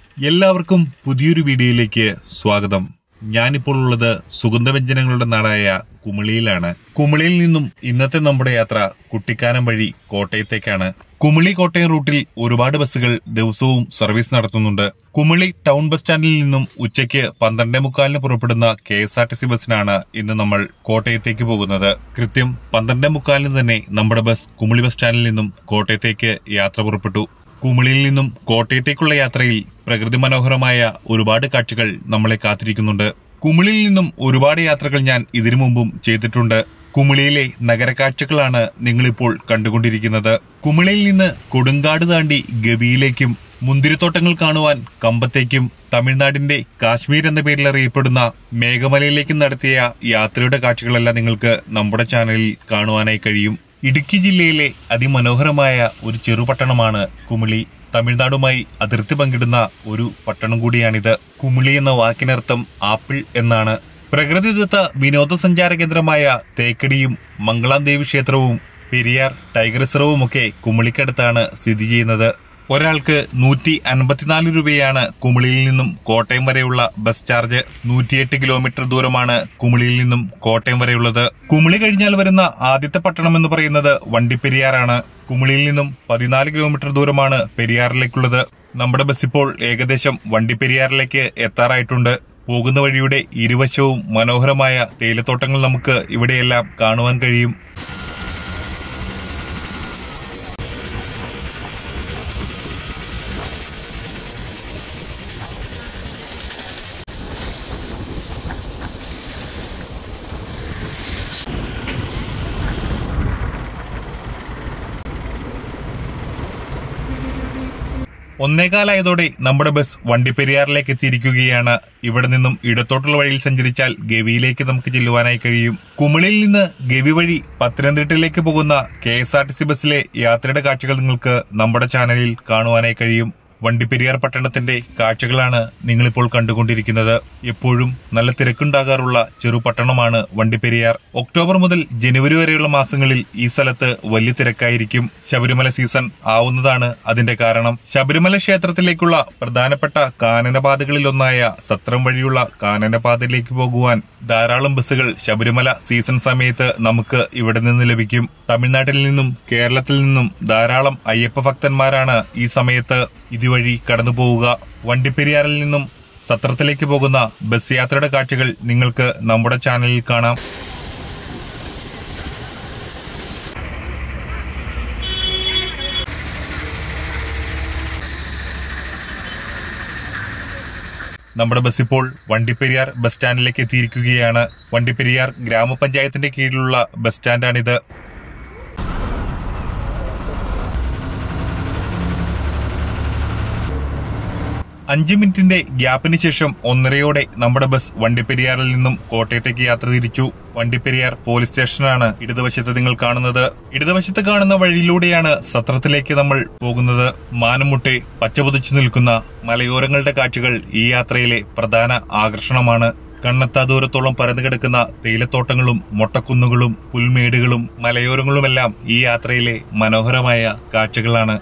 എല്ലാവർക്കും പുതിയൊരു വീഡിയോയിലേക്ക് സ്വാഗതം ഞാനിപ്പോൾ ഉള്ളത് സുഗന്ധവ്യഞ്ജനങ്ങളുടെ നാടായ കുമിളിയിലാണ് കുമിളിയിൽ നിന്നും ഇന്നത്തെ നമ്മുടെ യാത്ര കുട്ടിക്കാനം വഴി കോട്ടയത്തേക്കാണ് കുമിളി കോട്ടയം റൂട്ടിൽ ഒരുപാട് ബസ്സുകൾ ദിവസവും സർവീസ് നടത്തുന്നുണ്ട് കുമിളി ടൗൺ ബസ് സ്റ്റാൻഡിൽ നിന്നും ഉച്ചയ്ക്ക് പന്ത്രണ്ടേ മുക്കാലിന് പുറപ്പെടുന്ന K S R T C ബസ്സിനാണ് ഇന്ന് നമ്മൾ കോട്ടയത്തേക്ക് പോകുന്നത് കൃത്യം പന്ത്രണ്ടേ മുക്കാലിന് തന്നെ നമ്മുടെ ബസ് കുമിളി ബസ് സ്റ്റാൻഡിൽ നിന്നും കോട്ടയത്തേക്ക് യാത്ര പുറപ്പെട്ടു കുമിളിയിൽ നിന്നും കോട്ടയത്തേക്കുള്ള യാത്രയിൽ പ്രകൃതി മനോഹരമായ ഒരുപാട് കാഴ്ചകൾ നമ്മളെ കാത്തിരിക്കുന്നുണ്ട് കുമിളിയിൽ നിന്നും ഒരുപാട് യാത്രകൾ ഞാൻ ഇതിനു മുമ്പും ചെയ്തിട്ടുണ്ട് കുമിളിയിലെ നഗരക്കാഴ്ചകളാണ് നിങ്ങളിപ്പോൾ കണ്ടുകൊണ്ടിരിക്കുന്നത് കുമിളിയിൽ നിന്ന് കൊടുങ്കാട് താണ്ടി ഗവിയിലേക്കും മുന്തിരിത്തോട്ടങ്ങൾ കാണുവാൻ കമ്പത്തേക്കും തമിഴ്നാടിന്റെ കാശ്മീർ എന്ന പേരിൽ അറിയപ്പെടുന്ന മേഘമലയിലേക്കും നടത്തിയ യാത്രയുടെ കാഴ്ചകളെല്ലാം നിങ്ങൾക്ക് നമ്മുടെ ചാനലിൽ കാണുവാനായി കഴിയും ഇടുക്കി ജില്ലയിലെ അതിമനോഹരമായ ഒരു ചെറുപട്ടണമാണ് കുമിളി തമിഴ്നാടുമായി അതിർത്തി പങ്കിടുന്ന ഒരു പട്ടണം കൂടിയാണിത് കുമിളി എന്ന വാക്കിനർത്ഥം ആപ്പിൾ എന്നാണ് പ്രകൃതിദത്ത വിനോദസഞ്ചാര കേന്ദ്രമായ തേക്കടിയും മംഗളാം ദേവി ക്ഷേത്രവും പെരിയാർ ടൈഗർ റിസർവും ഒക്കെ കുമിളിക്കടുത്താണ് സ്ഥിതി ചെയ്യുന്നത് ഒരാൾക്ക് നൂറ്റി അൻപത്തിനാല് രൂപയാണ് കുമിളിയിൽ നിന്നും കോട്ടയം വരെയുള്ള ബസ് ചാർജ് നൂറ്റിയെട്ട് കിലോമീറ്റർ ദൂരമാണ് കുമിളിയിൽ നിന്നും കോട്ടയം വരെയുള്ളത് കുമിളി കഴിഞ്ഞാൽ വരുന്ന ആദ്യത്തെ പട്ടണം എന്ന് പറയുന്നത് വണ്ടിപ്പെരിയാറാണ് കുമിളിയിൽ നിന്നും പതിനാല് കിലോമീറ്റർ ദൂരമാണ് പെരിയാറിലേക്കുള്ളത് നമ്മുടെ ബസ് ഇപ്പോൾ ഏകദേശം വണ്ടിപ്പെരിയാറിലേക്ക് എത്താറായിട്ടുണ്ട് പോകുന്ന വഴിയുടെ ഇരുവശവും മനോഹരമായ തേയിലത്തോട്ടങ്ങൾ നമുക്ക് ഇവിടെയെല്ലാം കാണുവാൻ കഴിയും ഒന്നേകാലായതോടെ നമ്മുടെ ബസ് വണ്ടിപ്പെരിയാറിലേക്ക് എത്തിയിരിക്കുകയാണ് ഇവിടെ നിന്നും ഇടത്തോട്ടുള്ള വഴിയിൽ സഞ്ചരിച്ചാൽ ഗവിയിലേക്ക് നമുക്ക് ചെല്ലുവാനായി കഴിയും കുമിളിയിൽ നിന്ന് ഗവി വഴി പത്തനംതിട്ടയിലേക്ക് പോകുന്ന K S R T C ബസ്സിലെ യാത്രയുടെ കാഴ്ചകൾ നിങ്ങൾക്ക് നമ്മുടെ ചാനലിൽ കാണുവാനായി കഴിയും വണ്ടിപ്പെരിയാർ പട്ടണത്തിന്റെ കാഴ്ചകളാണ് നിങ്ങളിപ്പോൾ കണ്ടുകൊണ്ടിരിക്കുന്നത് എപ്പോഴും നല്ല തിരക്കുണ്ടാകാറുള്ള ചെറു പട്ടണമാണ് വണ്ടിപ്പെരിയാർ ഒക്ടോബർ മുതൽ ജനുവരി വരെയുള്ള മാസങ്ങളിൽ ഈ സ്ഥലത്ത് വലിയ തിരക്കായിരിക്കും ശബരിമല സീസൺ ആവുന്നതാണ് അതിന്റെ കാരണം ശബരിമല ക്ഷേത്രത്തിലേക്കുള്ള പ്രധാനപ്പെട്ട കാനനപാതകളിലൊന്നായ സത്രം വഴിയുള്ള കാനനപാതയിലേക്ക് പോകുവാൻ ധാരാളം ബസ്സുകൾ ശബരിമല സീസൺ സമയത്ത് നമുക്ക് ഇവിടെ നിന്ന് ലഭിക്കും തമിഴ്നാട്ടിൽ നിന്നും കേരളത്തിൽ നിന്നും ധാരാളം അയ്യപ്പ ഭക്തന്മാരാണ് ഈ സമയത്ത് ഇതുവഴി കടന്നു പോവുക വണ്ടിപ്പെരിയാറിൽ നിന്നും സത്രത്തിലേക്ക് പോകുന്ന ബസ് യാത്രയുടെ കാഴ്ചകൾ നിങ്ങൾക്ക് നമ്മുടെ ചാനലിൽ കാണാം നമ്മുടെ ബസ് ഇപ്പോൾ വണ്ടിപ്പെരിയാർ ബസ് സ്റ്റാൻഡിലേക്ക് എത്തിയിരിക്കുകയാണ് വണ്ടിപ്പെരിയാർ ഗ്രാമപഞ്ചായത്തിന്റെ കീഴിലുള്ള ബസ് സ്റ്റാൻഡാണിത് അഞ്ച് മിനിറ്റിന്റെ ഗ്യാപ്പിന് ശേഷം ഒന്നരയോടെ നമ്മുടെ ബസ് വണ്ടിപ്പെരിയാറിൽ നിന്നും കോട്ടയത്തേക്ക് യാത്ര തിരിച്ചു വണ്ടിപ്പെരിയാർ പോലീസ് സ്റ്റേഷനാണ് ഇടതുവശത്ത് നിങ്ങൾ കാണുന്നത് ഇടതുവശത്ത് കാണുന്ന വഴിയിലൂടെയാണ് സത്രത്തിലേക്ക് നമ്മൾ പോകുന്നത് മാനമുട്ടെ പച്ചപുതിച്ചു നിൽക്കുന്ന മലയോരങ്ങളുടെ കാഴ്ചകൾ ഈ യാത്രയിലെ പ്രധാന ആകർഷണമാണ് കണ്ണെത്താ ദൂരത്തോളം പരന്നു കിടക്കുന്ന തേയിലത്തോട്ടങ്ങളും മൊട്ടക്കുന്നുകളും പുൽമേടുകളും മലയോരങ്ങളുമെല്ലാം ഈ യാത്രയിലെ മനോഹരമായ കാഴ്ചകളാണ്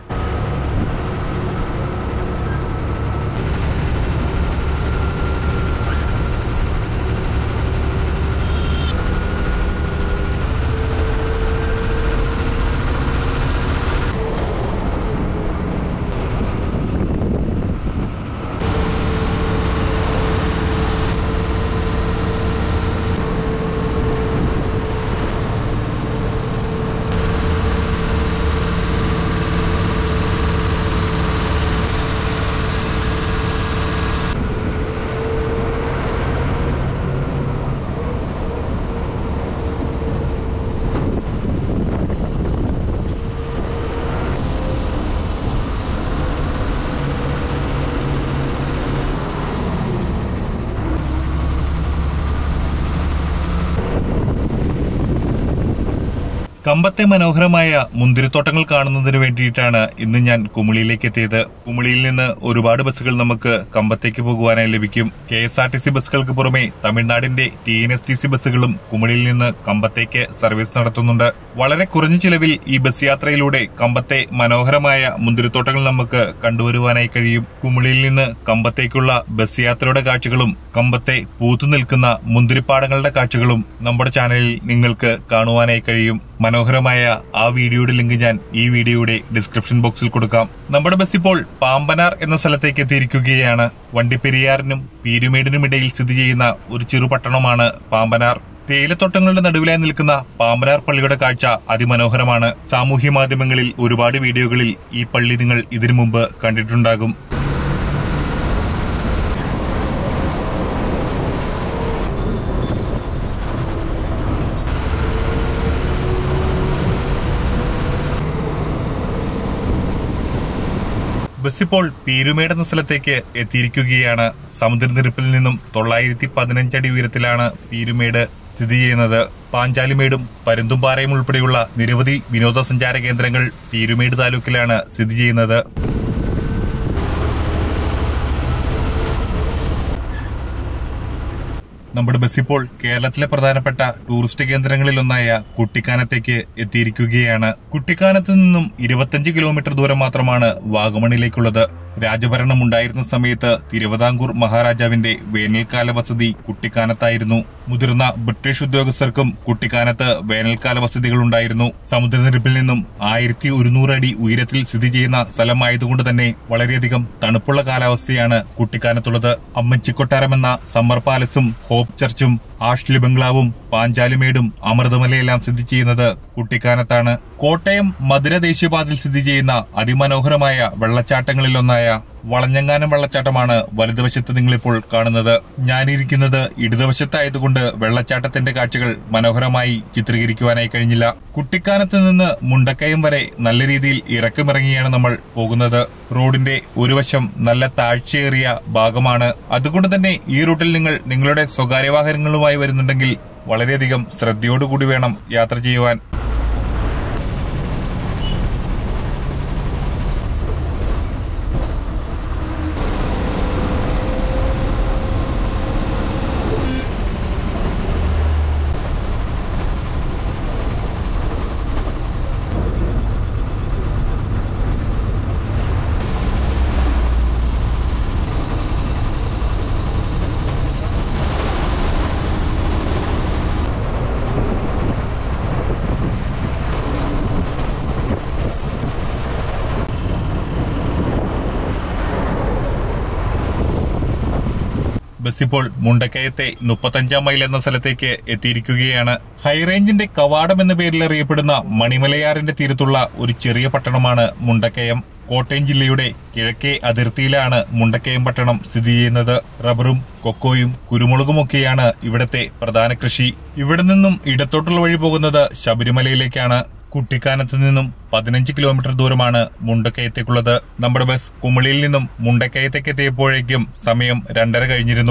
കമ്പത്തെ മനോഹരമായ മുന്തിരിത്തോട്ടങ്ങൾ കാണുന്നതിന് വേണ്ടിയിട്ടാണ് ഇന്ന് ഞാൻ കുമിളിയിലേക്ക് എത്തിയത് കുമിളിയിൽ നിന്ന് ഒരുപാട് ബസ്സുകൾ നമുക്ക് കമ്പത്തേക്ക് പോകുവാനായി ലഭിക്കും K S R T C ബസ്സുകൾക്ക് പുറമെ തമിഴ്നാടിന്റെ T N S T C ബസ്സുകളും കുമിളിയിൽ നിന്ന് കമ്പത്തേക്ക് സർവീസ് നടത്തുന്നുണ്ട് വളരെ കുറഞ്ഞ ചിലവിൽ ഈ ബസ് യാത്രയിലൂടെ കമ്പത്തെ മനോഹരമായ മുന്തിരിത്തോട്ടങ്ങൾ നമുക്ക് കണ്ടുവരുവാനായി കഴിയും കുമിളിയിൽ നിന്ന് കമ്പത്തേക്കുള്ള ബസ് യാത്രയുടെ കാഴ്ചകളും കമ്പത്തെ പൂത്തു നിൽക്കുന്ന മുന്തിരിപ്പാടങ്ങളുടെ കാഴ്ചകളും നമ്മുടെ ചാനലിൽ നിങ്ങൾക്ക് കാണുവാനായി കഴിയും മനോഹരമായ ആ വീഡിയോയുടെ ലിങ്ക് ഞാൻ ഈ വീഡിയോയുടെ ഡിസ്ക്രിപ്ഷൻ ബോക്സിൽ കൊടുക്കാം നമ്മുടെ ബസ് ഇപ്പോൾ പാമ്പനാർ എന്ന സ്ഥലത്തേക്ക് എത്തിയിരിക്കുകയാണ് വണ്ടിപ്പെരിയാറിനും പീരുമേടിനും ഇടയിൽ സ്ഥിതി ചെയ്യുന്ന ഒരു ചെറുപട്ടണമാണ് പാമ്പനാർ തേയിലത്തോട്ടങ്ങളുടെ നടുവിലായി നിൽക്കുന്ന പാമ്പനാർ പള്ളിയുടെ കാഴ്ച അതിമനോഹരമാണ് സാമൂഹ്യ മാധ്യമങ്ങളിൽ ഒരുപാട് വീഡിയോകളിൽ ഈ പള്ളി നിങ്ങൾ ഇതിനു മുമ്പ് കണ്ടിട്ടുണ്ടാകും ബസ് ഇപ്പോൾ പീരുമേട് എന്ന സ്ഥലത്തേക്ക് എത്തിയിരിക്കുകയാണ് സമുദ്രനിരപ്പിൽ നിന്നും തൊള്ളായിരത്തി പതിനഞ്ചടി ഉയരത്തിലാണ് പീരുമേട് സ്ഥിതി ചെയ്യുന്നത് പാഞ്ചാലിമേടും പരുന്തുംപാറയും ഉൾപ്പെടെയുള്ള നിരവധി വിനോദസഞ്ചാര കേന്ദ്രങ്ങൾ പീരുമേട് താലൂക്കിലാണ് സ്ഥിതി ചെയ്യുന്നത് നമ്മുടെ ബസ് ഇപ്പോൾ കേരളത്തിലെ പ്രധാനപ്പെട്ട ടൂറിസ്റ്റ് കേന്ദ്രങ്ങളിലൊന്നായ കുട്ടിക്കാനത്തേക്ക് എത്തിയിരിക്കുകയാണ് കുട്ടിക്കാനത്ത് നിന്നും ഇരുപത്തഞ്ച് കിലോമീറ്റർ ദൂരം മാത്രമാണ് വാഗമണിലേക്കുള്ളത് രാജഭരണം ഉണ്ടായിരുന്ന സമയത്ത് തിരുവിതാംകൂർ മഹാരാജാവിന്റെ വേനൽക്കാല വസതി കുട്ടിക്കാനത്തായിരുന്നു മുതിർന്ന ബ്രിട്ടീഷ് ഉദ്യോഗസ്ഥർക്കും കുട്ടിക്കാനത്ത് വേനൽക്കാല വസതികൾ ഉണ്ടായിരുന്നു സമുദ്രനിരപ്പിൽ നിന്നും ആയിരത്തി ഒരുന്നൂറ് അടി ഉയരത്തിൽ സ്ഥിതി ചെയ്യുന്ന സ്ഥലമായതുകൊണ്ട് തന്നെ വളരെയധികം തണുപ്പുള്ള കാലാവസ്ഥയാണ് കുട്ടിക്കാനത്തുള്ളത് അമ്മച്ചിക്കൊട്ടാരം എന്ന സമ്മർ പാലസും ഹോപ്പ് ചർച്ചും ആഷ്ലി ബംഗ്ലാവും പാഞ്ചാലിമേടും അമൃതമലയെല്ലാം സ്ഥിതി ചെയ്യുന്നത് കുട്ടിക്കാനത്താണ് കോട്ടയം മധുര ദേശീയപാതയിൽ സ്ഥിതി ചെയ്യുന്ന അതിമനോഹരമായ വെള്ളച്ചാട്ടങ്ങളിലൊന്നായ വളഞ്ഞങ്ങാനം വെള്ളച്ചാട്ടമാണ് വലതുവശത്ത് നിങ്ങളിപ്പോൾ കാണുന്നത് ഞാനിരിക്കുന്നത് ഇടതുവശത്തായതുകൊണ്ട് വെള്ളച്ചാട്ടത്തിന്റെ കാഴ്ചകൾ മനോഹരമായി ചിത്രീകരിക്കുവാനായി കഴിഞ്ഞില്ല കുട്ടിക്കാനത്ത് നിന്ന് മുണ്ടക്കയം വരെ നല്ല രീതിയിൽ ഇറക്കമിറങ്ങിയാണ് നമ്മൾ പോകുന്നത് റോഡിന്റെ ഒരു വശം നല്ല താഴ്ചയേറിയ ഭാഗമാണ് അതുകൊണ്ട് തന്നെ ഈ റൂട്ടിൽ നിങ്ങൾ നിങ്ങളുടെ സ്വകാര്യ വാഹനങ്ങളുമായി വരുന്നുണ്ടെങ്കിൽ വളരെയധികം ശ്രദ്ധയോടുകൂടി വേണം യാത്ര ചെയ്യുവാൻ ബസ് ഇപ്പോൾ മുണ്ടക്കയത്തെ മുപ്പത്തഞ്ചാം മൈൽ എന്ന സ്ഥലത്തേക്ക് എത്തിയിരിക്കുകയാണ് ഹൈറേഞ്ചിന്റെ കവാടം എന്ന പേരിൽ അറിയപ്പെടുന്ന മണിമലയാറിന്റെ തീരത്തുള്ള ഒരു ചെറിയ പട്ടണമാണ് മുണ്ടക്കയം കോട്ടയം ജില്ലയുടെ കിഴക്കേ അതിർത്തിയിലാണ് മുണ്ടക്കയം പട്ടണം സ്ഥിതി ചെയ്യുന്നത് റബ്ബറും കൊക്കോയും കുരുമുളകുമൊക്കെയാണ് ഇവിടത്തെ പ്രധാന കൃഷി ഇവിടെ നിന്നും ഇടത്തോട്ടുള്ള വഴി പോകുന്നത് ശബരിമലയിലേക്കാണ് കുട്ടിക്കാനത്ത് നിന്നും പതിനഞ്ച് കിലോമീറ്റർ ദൂരമാണ് മുണ്ടക്കയത്തേക്കുള്ളത് നമ്മുടെ ബസ് കുമിളിയിൽ നിന്നും മുണ്ടക്കയത്തേക്ക് എത്തിയപ്പോഴേക്കും സമയം രണ്ടര കഴിഞ്ഞിരുന്നു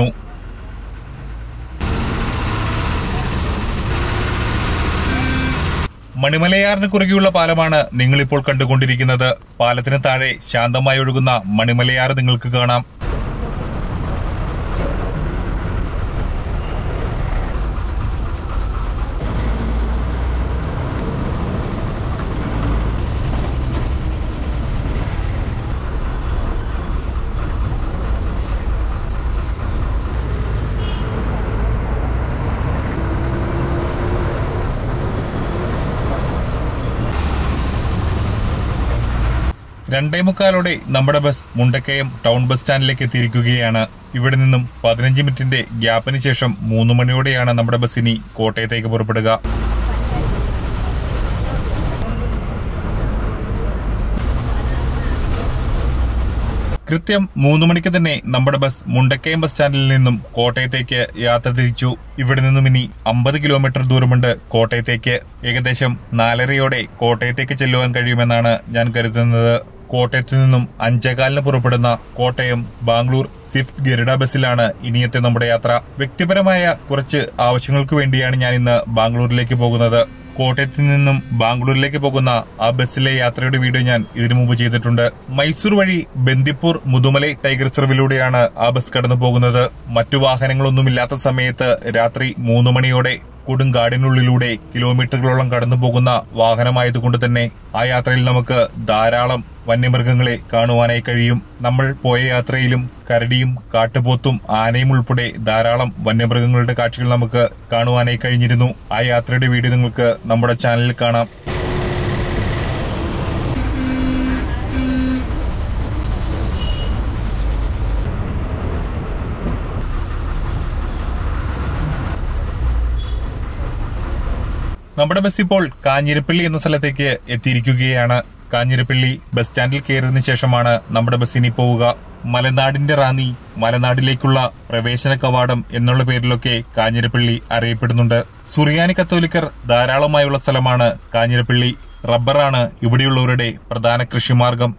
മണിമലയാറിന് കുറുകെയുള്ള പാലമാണ് നിങ്ങളിപ്പോൾ കണ്ടുകൊണ്ടിരിക്കുന്നത് പാലത്തിന് താഴെ ശാന്തമായി ഒഴുകുന്ന മണിമലയാറ് നിങ്ങൾക്ക് കാണാം രണ്ടേ മുക്കാലോടെ നമ്മുടെ ബസ് മുണ്ടക്കയം ടൗൺ ബസ് സ്റ്റാൻഡിലേക്ക് എത്തിയിരിക്കുകയാണ് ഇവിടെ നിന്നും പതിനഞ്ച് മിനിറ്റിന്റെ ഗ്യാപ്പിന് ശേഷം മൂന്ന് മണിയോടെയാണ് നമ്മുടെ ബസ് ഇനി കോട്ടയത്തേക്ക് പുറപ്പെടുക കൃത്യം മൂന്ന് മണിക്ക് തന്നെ നമ്മുടെ ബസ് മുണ്ടക്കയം ബസ് സ്റ്റാൻഡിൽ നിന്നും കോട്ടയത്തേക്ക് യാത്ര തിരിച്ചു ഇവിടെ നിന്നും ഇനി അമ്പത് കിലോമീറ്റർ ദൂരമുണ്ട് കോട്ടയത്തേക്ക് ഏകദേശം നാലരയോടെ കോട്ടയത്തേക്ക് ചെല്ലുവാൻ കഴിയുമെന്നാണ് ഞാൻ കരുതുന്നത് കോട്ടയത്ത് നിന്നും അഞ്ചേകാലിന് പുറപ്പെടുന്ന കോട്ടയം ബാംഗ്ലൂർ സ്വിഫ്റ്റ് ഗരുഡ ബസ്സിലാണ് ഇനിയത്തെ നമ്മുടെ യാത്ര വ്യക്തിപരമായ കുറച്ച് ആവശ്യങ്ങൾക്ക് വേണ്ടിയാണ് ഞാൻ ഇന്ന് ബാംഗ്ലൂരിലേക്ക് പോകുന്നത് കോട്ടയത്ത് നിന്നും ബാംഗ്ലൂരിലേക്ക് പോകുന്ന ആ ബസ്സിലെ യാത്രയുടെ വീഡിയോ ഞാൻ ഇതിനു മുമ്പ് ചെയ്തിട്ടുണ്ട് മൈസൂർ വഴി ബന്ദിപ്പൂർ മുതുമലൈ ടൈഗർ റിസർവിലൂടെയാണ് ആ ബസ് കടന്നു പോകുന്നത് മറ്റു വാഹനങ്ങളൊന്നുമില്ലാത്ത സമയത്ത് രാത്രി മൂന്ന് മണിയോടെ കൊടുങ്കാടിനുള്ളിലൂടെ കിലോമീറ്ററുകളോളം കടന്നു പോകുന്ന വാഹനമായതുകൊണ്ട് തന്നെ ആ യാത്രയിൽ നമുക്ക് ധാരാളം വന്യമൃഗങ്ങളെ കാണുവാനായി കഴിയും നമ്മൾ പോയ യാത്രയിലും കരടിയും കാട്ടുപോത്തും ആനയും ഉൾപ്പെടെ ധാരാളം വന്യമൃഗങ്ങളുടെ കാഴ്ചകൾ നമുക്ക് കാണുവാനായി കഴിഞ്ഞിരുന്നു ആ യാത്രയുടെ വീഡിയോ നിങ്ങൾക്ക് നമ്മുടെ ചാനലിൽ കാണാം നമ്മുടെ ബസ് ഇപ്പോൾ കാഞ്ഞിരപ്പള്ളി എന്ന സ്ഥലത്തേക്ക് എത്തിയിരിക്കുകയാണ് കാഞ്ഞിരപ്പള്ളി ബസ് സ്റ്റാൻഡിൽ കയറിയതിനു ശേഷമാണ് നമ്മുടെ ബസ് ഇനി പോവുക മലനാടിന്റെ റാന്നി മലനാടിലേക്കുള്ള പ്രവേശന കവാടം എന്നുള്ള പേരിലൊക്കെ കാഞ്ഞിരപ്പള്ളി അറിയപ്പെടുന്നുണ്ട് സുറിയാനി കത്തോലിക്കർ ധാരാളമായുള്ള സ്ഥലമാണ് കാഞ്ഞിരപ്പള്ളി റബ്ബറാണ് ഇവിടെയുള്ളവരുടെ പ്രധാന കൃഷിമാർഗം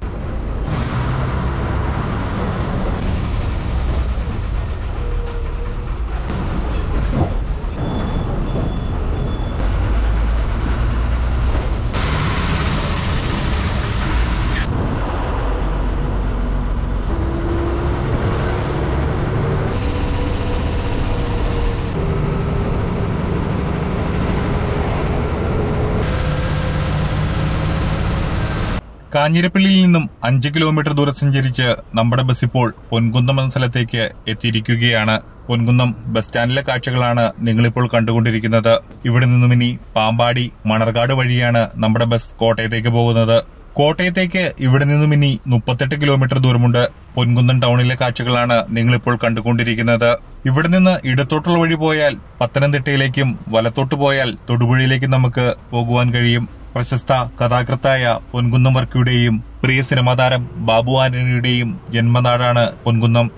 കാഞ്ഞിരപ്പള്ളിയിൽ നിന്നും അഞ്ച് കിലോമീറ്റർ ദൂരം സഞ്ചരിച്ച് നമ്മുടെ ബസ് ഇപ്പോൾ പൊൻകുന്നം എന്ന സ്ഥലത്തേക്ക് എത്തിയിരിക്കുകയാണ് പൊൻകുന്നം ബസ് സ്റ്റാൻഡിലെ കാഴ്ചകളാണ് നിങ്ങളിപ്പോൾ കണ്ടുകൊണ്ടിരിക്കുന്നത് ഇവിടെ നിന്നും ഇനി പാമ്പാടി മണർകാട് വഴിയാണ് നമ്മുടെ ബസ് കോട്ടയത്തേക്ക് പോകുന്നത് കോട്ടയത്തേക്ക് ഇവിടെ നിന്നും ഇനി മുപ്പത്തെട്ട് കിലോമീറ്റർ ദൂരമുണ്ട് പൊൻകുന്നം ടൗണിലെ കാഴ്ചകളാണ് നിങ്ങളിപ്പോൾ കണ്ടുകൊണ്ടിരിക്കുന്നത് ഇവിടെ നിന്ന് ഇടത്തോട്ടുള്ള വഴി പോയാൽ പത്തനംതിട്ടയിലേക്കും വലത്തോട്ട് പോയാൽ തൊടുപുഴയിലേക്കും നമുക്ക് പോകുവാൻ കഴിയും പ്രശസ്ത കഥാകൃത്തായ പൊൻകുന്നം വർക്കിയുടെയും പ്രിയ സിനിമാ താരം ബാബു ആന്റണിയുടെയും ജന്മനാടാണ് പൊൻകുന്നം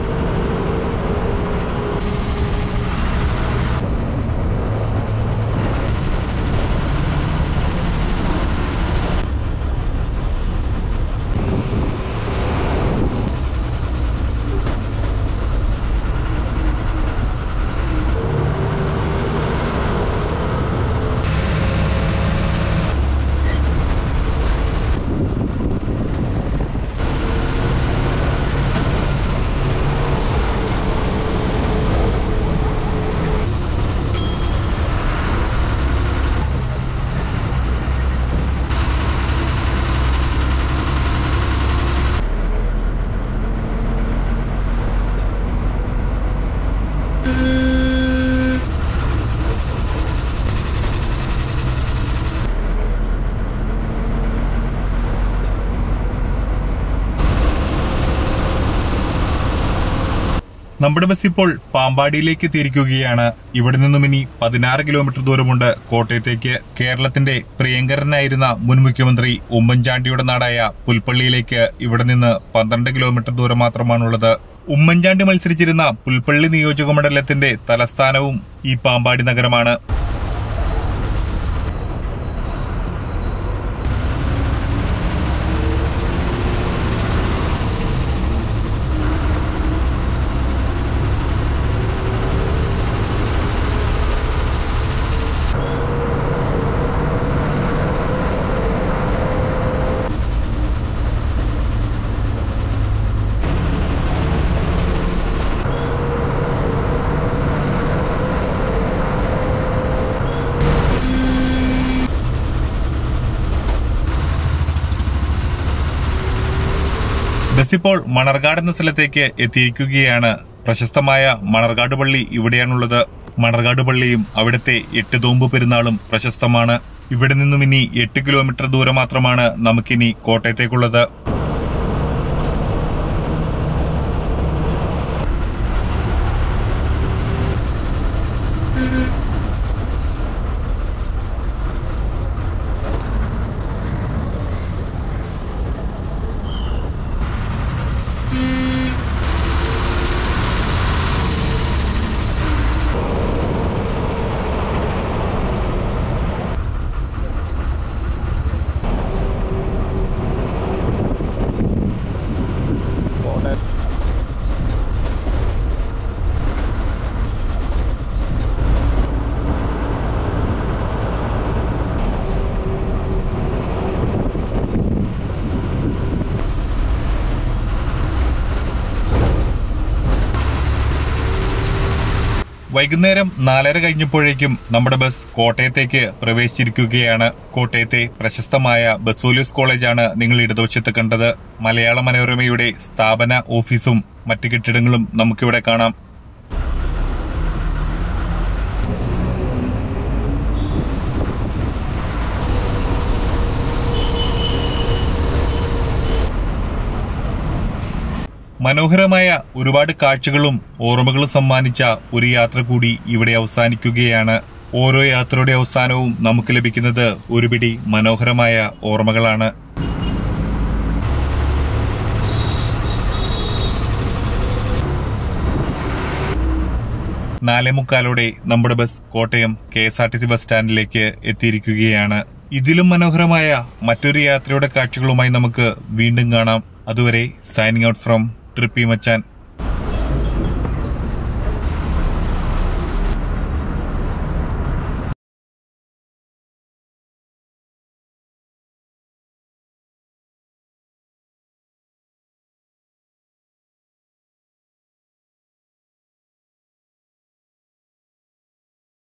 നമ്മുടെ ബസ് ഇപ്പോൾ പാമ്പാടിയിലേക്ക് തിരിക്കുകയാണ് ഇവിടെ നിന്നും ഇനി പതിനാറ് കിലോമീറ്റർ ദൂരമുണ്ട് കോട്ടയത്തേക്ക് കേരളത്തിന്റെ പ്രിയങ്കരനായിരുന്ന മുൻ മുഖ്യമന്ത്രി ഉമ്മൻചാണ്ടിയുടെ നാടായ പുൽപ്പള്ളിയിലേക്ക് ഇവിടെ നിന്ന് പന്ത്രണ്ട് കിലോമീറ്റർ ദൂരം മാത്രമാണുള്ളത് ഉമ്മൻചാണ്ടി മത്സരിച്ചിരുന്ന പുൽപ്പള്ളി നിയോജക മണ്ഡലത്തിന്റെ തലസ്ഥാനവും ഈ പാമ്പാടി നഗരമാണ് ബസ് ഇപ്പോൾ മണർകാട് എന്ന സ്ഥലത്തേക്ക് എത്തിയിരിക്കുകയാണ് പ്രശസ്തമായ മണർകാട് പള്ളി ഇവിടെയാണുള്ളത് മണർകാട് പള്ളിയും അവിടുത്തെ എട്ട് തോമ്പ് പെരുന്നാളും പ്രശസ്തമാണ് ഇവിടെ നിന്നും ഇനി എട്ട് കിലോമീറ്റർ ദൂരം മാത്രമാണ് നമുക്കിനി കോട്ടയത്തേക്കുള്ളത് വൈകുന്നേരം നാലര കഴിഞ്ഞപ്പോഴേക്കും നമ്മുടെ ബസ് കോട്ടയത്തേക്ക് പ്രവേശിച്ചിരിക്കുകയാണ് കോട്ടയത്തെ പ്രശസ്തമായ ബസോലിയസ് കോളേജാണ് നിങ്ങൾ ഇടതുവശത്ത് കണ്ടത് മലയാള മനോരമയുടെ സ്ഥാപന ഓഫീസും മറ്റു കെട്ടിടങ്ങളും നമുക്കിവിടെ കാണാം മനോഹരമായ ഒരുപാട് കാഴ്ചകളും ഓർമ്മകളും സമ്മാനിച്ച ഒരു യാത്ര കൂടി ഇവിടെ അവസാനിക്കുകയാണ് ഓരോ യാത്രയുടെ അവസാനവും നമുക്ക് ലഭിക്കുന്നത് ഒരു പിടി മനോഹരമായ ഓർമ്മകളാണ് നാലേ മുക്കാലോടെ നമ്മുടെ bus Kottayam K S R T C bus സ്റ്റാൻഡിലേക്ക് എത്തിയിരിക്കുകയാണ് ഇതിലും മനോഹരമായ മറ്റൊരു യാത്രയുടെ കാഴ്ചകളുമായി നമുക്ക് വീണ്ടും കാണാം അതുവരെ സൈനിങ് ഔട്ട് ഫ്രം ട്രിപ്പി മച്ചാൻ